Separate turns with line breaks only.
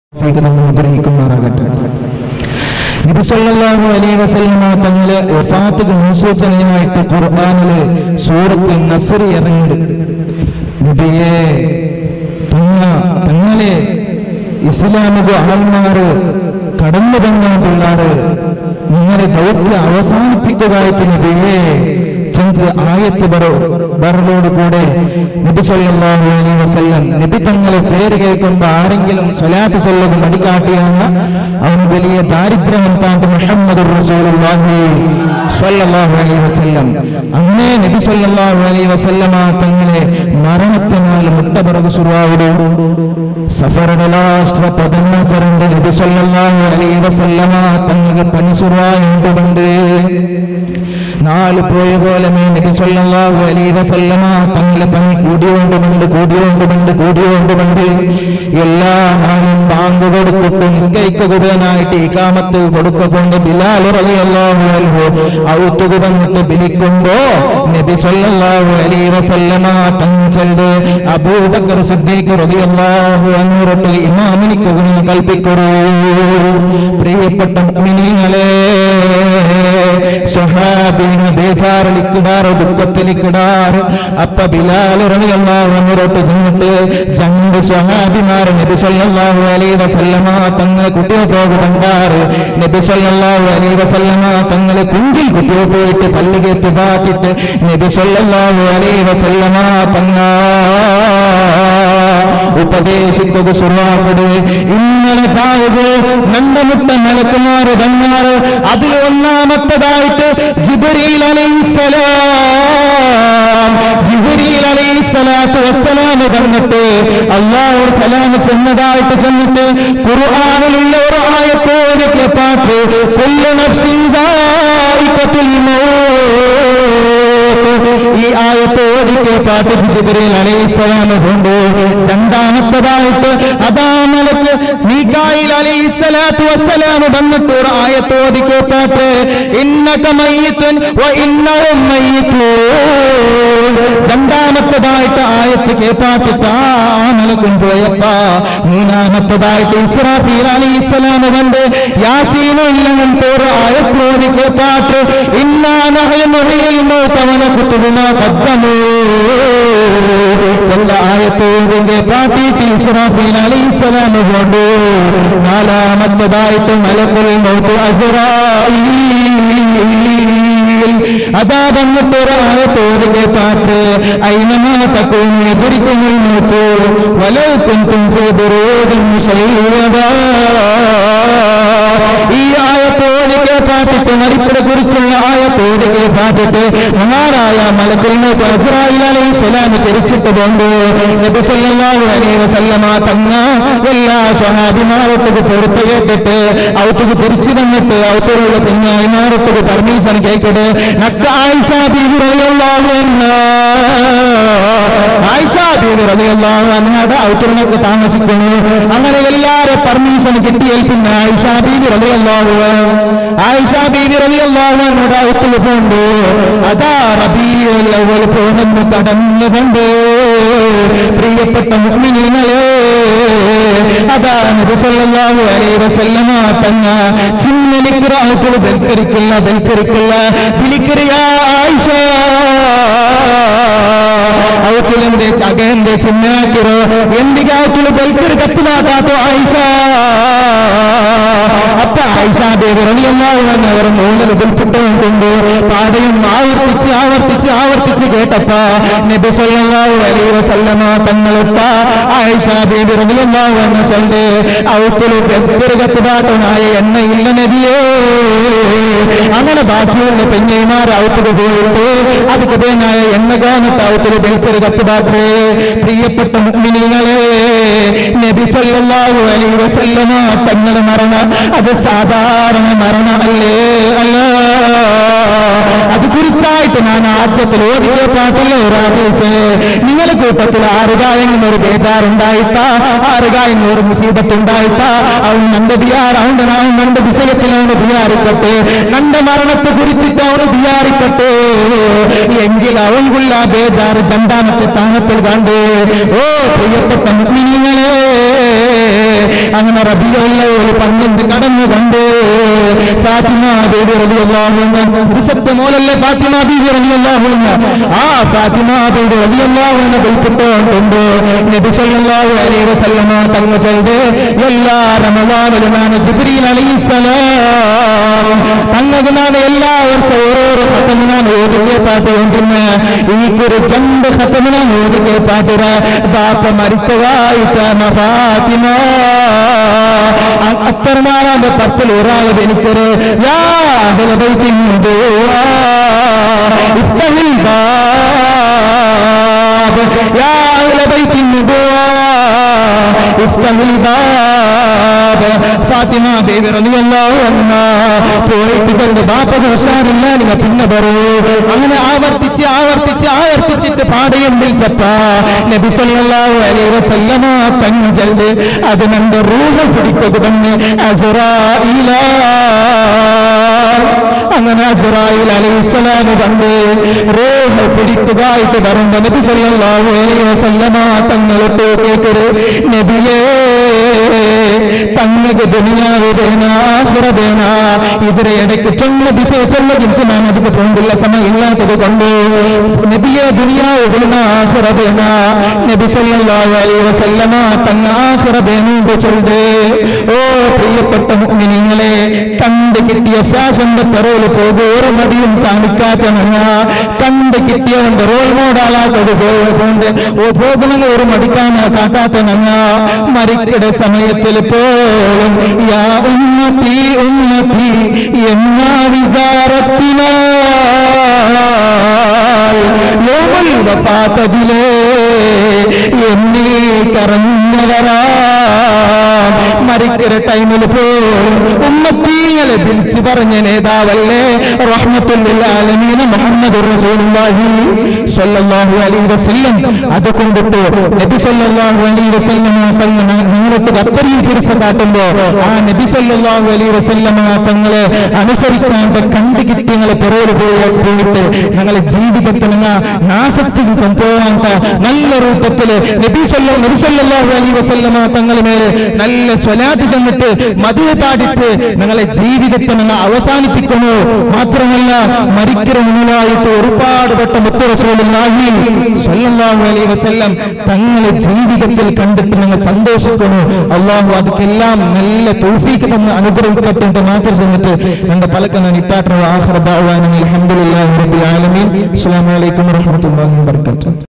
തൗഫീഖ് നമ്മൾ അനുഗ്രഹിക്കുമാറാകട്ടെ നബി സല്ലല്ലാഹു അലൈഹി വസല്ലമ തങ്ങളെ വഫാത്തുക്ക് മുൻസൂചനയായിട്ട് ഖുർആനില് സൂറത്ത് നസ്ർ ഇറങ്ങിയിട്ടുണ്ട് നബിയെ തങ്ങ തങ്ങളെ ഇസ്ലാമിക ആൾമാര് കടന്നു തങ്ങാൻ പിള്ളാറ് നിങ്ങളെ ദൗത്യം അവസാനിപ്പിക്കുകയായിട്ട് നബിയെ ചെന്ത് ആയത്ത് ബറോ ബറലോട് കൂടെ നബി സല്ലല്ലാഹു അലൈഹി വസല്ലം നബി തങ്ങളെ പേര് കേൾക്കുമ്പോൾ ആരെങ്കിലും സ്വലാത്ത് ചൊല്ലത് മടികാട്ടിയാണ് അവന് വലിയ ദാരിദ്ര്യമെത്താണ്ട് മുഹമ്മദ് റസൂലുള്ളാഹി സ്വല്ലല്ലാഹു അലൈഹി വസല്ലം അങ്ങനെ നബി സല്ലല്ലാഹു അലൈഹി വസല്ലമ തങ്ങളെ മരണത്തിനാൽ മുട്ടപിറകു സുറാവുടു സഫറുടെ ലാസ്റ്റ് പതിനസറിന്റെ നബി സല്ലല്ലാഹു അലൈഹി വസല്ലമ തങ്ങൾക്ക് പനി സുറായുണ്ട് നാല് പോയ പോലെ നബി സല്ലല്ലാഹു അലൈഹി വസല്ലമ തങ്ങളെ പണി കൂടിയോണ്ടുമുണ്ട് കൂടിയോണ്ടുമുണ്ട് കൂടിയോണ്ടുമുണ്ട് എല്ലാ നാളും ബാങ്ക് കൊടുത്തിട്ട് നിസ്കരിക്കുകനായിട്ട് ഇക്കാമത്ത് കൊടുക്കൊണ്ട് ബിലാൽ റളിയല്ലാഹു അൻഹു ഔത്തുക വന്നിട്ട് ബിലിക്കുമ്പോ നബി സല്ലല്ലാഹു അലൈഹി വസല്ലമ തങ്ങളുടെ അബൂബക്കർ സിദ്ദീഖ് റളിയല്ലാഹു അൻഹു റൊട്ട് ഇമാമിനിക്ക് ഗുണം കൽപ്പിക്കറൂ പ്രിയപ്പെട്ട മുഅ്മിനീങ്ങളെ സ്വഹാബിന് ബേജാറിലിക്കിടാറ് ദുഃഖത്തിലിക്കിടാറ് അപ്പ ബിലാൽ റളിയല്ലാഹു അൻഹുറോട്ട് ചെന്നിട്ട് രണ്ട് സ്വഹാബിമാർ നബി സല്ലല്ലാഹു അലൈഹി വസല്ലമ തങ്ങളെ കുട്ടിയെ പോകുന്നുണ്ടാറ് നബി സല്ലല്ലാഹു അലൈഹി വസല്ലമ തങ്ങളെ കുഞ്ചിൽ കുട്ടിയെ പോയിട്ട് പല്ലുകേറ്റ് പാട്ടിട്ട് നബി സല്ലല്ലാഹു അലൈഹി വസല്ലമ തങ്ങ ഉപദേശിക്കുക സുറാക്കട് ഇങ്ങനെ ചാവുക നണ്ടമുട്ട നിലക്കുമാറ് തങ്ങാറ് അതിൽ ഒന്നാമത്തതായിട്ട് ജിബരീൽ അലൈസലാം ജിബരീൽ അലൈസലാത്തു വസ്സലാം തന്നിട്ട് അള്ളാഹുർ സലാം ചെന്നതായിട്ട് ചെന്നിട്ട് ഖുർആനിലുള്ള ഒരു ആയത്തോടെ കേപ്പാട്ട് കൊല്ലു നഫ്സിൻ സായിഖത്തുൽ മൗത്ത് ഈ ആയത്തോടി കേപ്പാട്ട് ജിബരീൽ അലൈഹിസ്സലാം കൊണ്ട് രണ്ടാമത്തതായിട്ട് അതാ നിലക്ക് മീകായിൽ അലൈഹിസ്സലാത്തു വസ്സലാം വന്നിട്ട് ഒരു ആയത്തോടി കേപ്പാട്ട് ഇന്നക മയ്യിത്തുൻ വ ഇന്നഹും മയ്യിത്തൂൻ രണ്ടാമത്തതായിട്ട് ആയത്ത് കേപ്പാട്ടിട്ട് ആ നിലക്കും പോയപ്പാ മൂന്നാമത്തതായിട്ട് ഇസ്രാഫീൽ അലൈഹിസ്സലാം കണ്ട് യാസീനും പോറ് ആയത്തോടി കേപ്പാട്ട് ഇന്നാ നഹ്നു നുഹ്യിൽ മൗത വനക്തുബുമാ ഖദ്ദമൂ ചെല്ല ആയത്തോടിന്റെ പാട്ടിട്ട് ഇസ്രാഫീൽ അലൈഹിസ്സലാം കൊണ്ട് നാലാമത്തതായിട്ട് മലക്കുൽ മൗത്ത് അസ്റായീൽ അതാ വന്നിട്ട് ഒരായത്തോടിന്റെ പാട്ട് അയിനമാ തക്കൂനെ പിടിക്കുന്നു നോക്കൂ വലക്കും തുമ്പുറോതും ഈ ആയത്തോടെ കേട്ടാട്ടിട്ട് മരിപ്പിനെ കുറിച്ചുള്ള ആയത്തോടെ കേട്ടാട്ടിട്ട് മഹാനായ മലക്കുൽ മൗത്ത് അസ്റായിൽ അലൈഹി സ്വലാം തിരിച്ചിട്ടതുകൊണ്ട് നബി സല്ലല്ലാഹു അലൈഹി വസല്ലമ തങ്ങ എല്ലാ സ്വഹാബിമാരൊട്ടത് പുറത്ത് കേട്ടിട്ട് ഔത്തുക്ക് തിരിച്ചു വന്നിട്ട് ഔത്തറുള്ള കുഞ്ഞായിമാരൊട്ടത് പെർമിഷൻ കേൾക്കട്ടെ നക്ക ആയിഷ ബീവി റളിയല്ലാഹു അൻഹാ ആയിഷ ബീവി റളിയല്ലാഹു അൻഹയുടെ ഔത്തറിനൊക്കെ താമസിക്കുന്നു അങ്ങനെ എല്ലാരെ പെർമിഷൻ കിട്ടിയാൽ പിന്നെ ആയിഷ ബീവി റളിയല്ലാഹു ആയിഷ ബീവി റളിയല്ലാഹു അൻഹയുടെ ഔത്തിൽ പോണ്ട് അതാ റബീഉൽ അവൽ പോണെന്ന് കടന്നുകൊണ്ട് പ്രിയപ്പെട്ട മുഅ്മിനീങ്ങളെ അതാ നബി സല്ലല്ലാഹു അലൈഹി വസല്ലമ തന്ന ചിന്നലിക്കുറാത്തുൽ ബൽക്കരിക്കില്ല ബൽക്കരിക്കില്ല വിളിക്കറിയ ആയിഷ അവത്തിലെന്റെ ചകന്റെ ചിന്നാക്കിറോ എന്തികാത്തുൽ ബൽക്കർ കത്തുമാക്കാത്തോ ആയിഷ അപ്പ ആയിഷ ദേവി റളിയല്ലാഹു അൻഹ അവർ മൂന്നിൽ ബൽപ്പെട്ടുകൊണ്ട് പാതയും ആവർത്തിച്ച് ആവർത്തിച്ച് ആവർത്തിച്ച് കേട്ടപ്പോ നബി സല്ലല്ലാഹു അലൈഹി വസല്ലമ തങ്ങളിപ്പ ആയിഷ ബീബി റളിയല്ലാഹു അൻഹ ചൊല്ല് ഔത്തുൽ ബൽക്കർ കത്തുമാട്ടനായ എണ്ണയില്ല നബിയേ അങ്ങനെ ബാക്കിയുള്ള പെഞ്ഞൈമാർ ഔത്തുക പോയിട്ട് അത് കഥനായ എണ്ണ കാണിട്ട് ഔത്തുൽ ബൽക്കർ കത്തുമാത്രേ പ്രിയപ്പെട്ട മുഅ്മിനീങ്ങളെ നബി സല്ലല്ലാഹു അലൈഹി വസല്ലമ തങ്ങളുടെ മരണം അത് സാധാരണ മരണമല്ലേ അല്ല അത് കുറിച്ചായിട്ട് ഞാൻ ആദ്യത്തിൽ ഓടിയ പാട്ടിലെ ഒരാദേശ് നിങ്ങളെ കൂട്ടത്തിൽ ആറുകായെങ്കിലും ഒരു ബേജാറുണ്ടായിട്ടാ ആറുകായെങ്കിലും ഒരു മുസീബത്തുണ്ടായിട്ടാ അവൻ നന്റെ ബിയാർ അവന്റെ നാം നന്റെ വിഷയത്തിലാണ് ബിയാറിക്കട്ടെ നന്റെ മരണത്തെ കുറിച്ചിട്ട് അവന് ബിയാറിക്കട്ടെ എങ്കിൽ അവൾക്കുള്ള ബേജാറ് രണ്ടാമത്തെ സ്ഥാനത്തിൽ കണ്ട് ഓ പ്രിയപ്പെട്ട മുഗ്മിനികളെ അങ്ങനെ റബിയുള്ള ഒരു പന്ത്രണ്ട് കടന്നു കണ്ട് ഫാത്തിമ ബീബി റളിയല്ലാഹു അൻഹ ഒരു സത്യമോലല്ലേ ഫാത്തിമ ബീബി റളിയല്ലാഹു അൻഹ ആ ഫാത്തിമ ബീബി റളിയല്ലാഹു അൻഹ വിൽപ്പിട്ടുകൊണ്ട് നബി സല്ലല്ലാഹു അലൈഹി വസല്ലമ തങ്ങൾ ചെയ്ത് എല്ലാ റമദാനിലുമാണ് ജിബ്രീൽ അലൈഹിസ്സലാം തങ്ങൾക്ക് ഞാൻ എല്ലാ വർഷവും ഓരോരോ ഖത്തമിനാണ് ഓതിക്കെ പാട്ട് കൊണ്ടിരുന്ന ഈ ഒരു രണ്ട് ഖത്തമിനാണ് ഓതിക്കെ പാട്ടുക ബാപ്പ മരിച്ചതായിട്ടാണ് ഫാത്തിമ അത്തരമാറാന്റെ പത്തിൽ ഒരാളത് എനിക്കൊരു യാ അഹ്ല ബൈത്തിൻ ദുആ ഇഫ്തഹിൽ ബാബ് യാ അഹ്ല ബൈത്തിൻ ദുആ ഇഫ്തഹിൽ ബാബ് ഫാത്തിമ ദേവി റളിയല്ലാഹു അൻഹ പോയിട്ട് ചെന്ന് ബാപ്പ ഉഷാറില്ല നിങ്ങൾ പിന്നെ പറൂ അങ്ങനെ ആവർത്തിച്ച് ആവർത്തിച്ച് ആവർത്തിച്ചിട്ട് പാടയും വിളിച്ചപ്പ നബി സല്ലല്ലാഹു അലൈഹി വസല്ലമ തഞ്ചല് അത് നന്റെ റൂഹ് പിടിക്കത് തന്നെ അസുറായില അങ്ങനെ അസുറായിൽ അലൈഹിസ്സലാം കണ്ട് റൂഹ് പിടിക്കുകയായിട്ട് പറഞ്ഞ നബി സല്ലല്ലാഹു അലൈഹി വസല്ലമ തങ്ങളൊട്ട് കേക്കര് നബിയേ തങ്ങൾക്ക് ദുനിയാവ് വേണ ആഖിറ വേണ ഇതിരെ ഇടയ്ക്ക് ചൊല്ല ബിസേ ചൊല്ല ജിൻസ് ഞാൻ അതിക്ക് പോകില്ല സമയം ഇല്ലാത്തത് കൊണ്ട് നബിയെ ദുനിയാവ് വേണ ആഖിറ വേണ നബി സല്ലല്ലാഹു അലൈഹി വസല്ലമ തങ്ങ ആഖിറ വേണുണ്ട് ചൊല്ല് ഓ പ്രിയപ്പെട്ട മുഅ്മിനീങ്ങളെ കണ്ട് കിട്ടിയ ഫാഷന്റെ പെറോല് പോകും ഒരു മടിയും കാണിക്കാത്ത ഞങ്ങ കണ്ട് കിട്ടിയവന്റെ റോൾ മോഡലാക്കത് പോകുന്നുണ്ട് ഓ പോകുന്നത് ഒരു മടിക്കാൻ കാട്ടാത്ത ഞങ്ങ മരിക്കട സമയത്തിൽ പോലും യാ ഉന്നതി ഉന്നതി എന്ന വിചാരത്തിനാൽ യോമൽ വഫാത്തതിലേ എന്നീ കറഞ്ഞവരാ മരിക്കര ടൈമിൽ പോലും ഉമ്മത്തീങ്ങളെ വിളിച്ചു പറഞ്ഞ നേതാവല്ലേ റഹ്മത്തുല്ലിൽ ആലമീന മുഹമ്മദ് റസൂലുള്ളാഹി സ്വല്ലല്ലാഹു അലൈഹി വസല്ലം അത് കൊണ്ടിട്ട് നബി സ്വല്ലല്ലാഹു അലൈഹി വസല്ലം തങ്ങൾ നിങ്ങൾക്ക് അത്രയും തിരിച്ചു കാട്ടുമ്പോ ആ നബി സ്വല്ലല്ലാഹു അലൈഹി വസല്ലം തങ്ങളെ അനുസരിക്കാണ്ട് കണ്ടു കിട്ടിയങ്ങളെ പുറകെ പോയി പോയിട്ട് ഞങ്ങളെ ജീവിതത്തിൽ നിങ്ങൾ നാശത്തിൽ പോകാത്ത നല്ല രൂപത്തില് നബി സ്വല്ല നബി സ്വല്ലല്ലാഹു അലൈഹി വസല്ലം തങ്ങളെ മേലെ നല്ല സ്വലാത്ത് ചെന്നിട്ട് മധു പാടിട്ട് നിങ്ങളെ ജീവിതത്തെ നിങ്ങൾ അവസാനിപ്പിക്കണോ മാത്രമല്ല മരിക്കുന്ന മുന്നിലായിട്ട് ഒരുപാട് പെട്ട മുത്തറസൂലുള്ളാഹി സ്വല്ലല്ലാഹു അലൈഹി വസല്ലം തങ്ങളെ ജീവിതത്തിൽ കണ്ടിട്ട് നിങ്ങൾ സന്തോഷിക്കണോ അള്ളാഹു അതൊക്കെല്ലാം നല്ല തൗഫീക്ക് തന്ന് അനുഗ്രഹിക്കട്ടെ എന്ന് മാത്രം ചെന്നിട്ട് എന്റെ പലക്ക ഞാൻ ഇട്ടാട്ടുള്ള ആഹ്റ ദഅവാനും അൽഹംദുലില്ലാഹി റബ്ബിൽ ആലമീൻ അസ്സലാമു അലൈക്കും വറഹ്മത്തുള്ളാഹി വബറകാതുഹു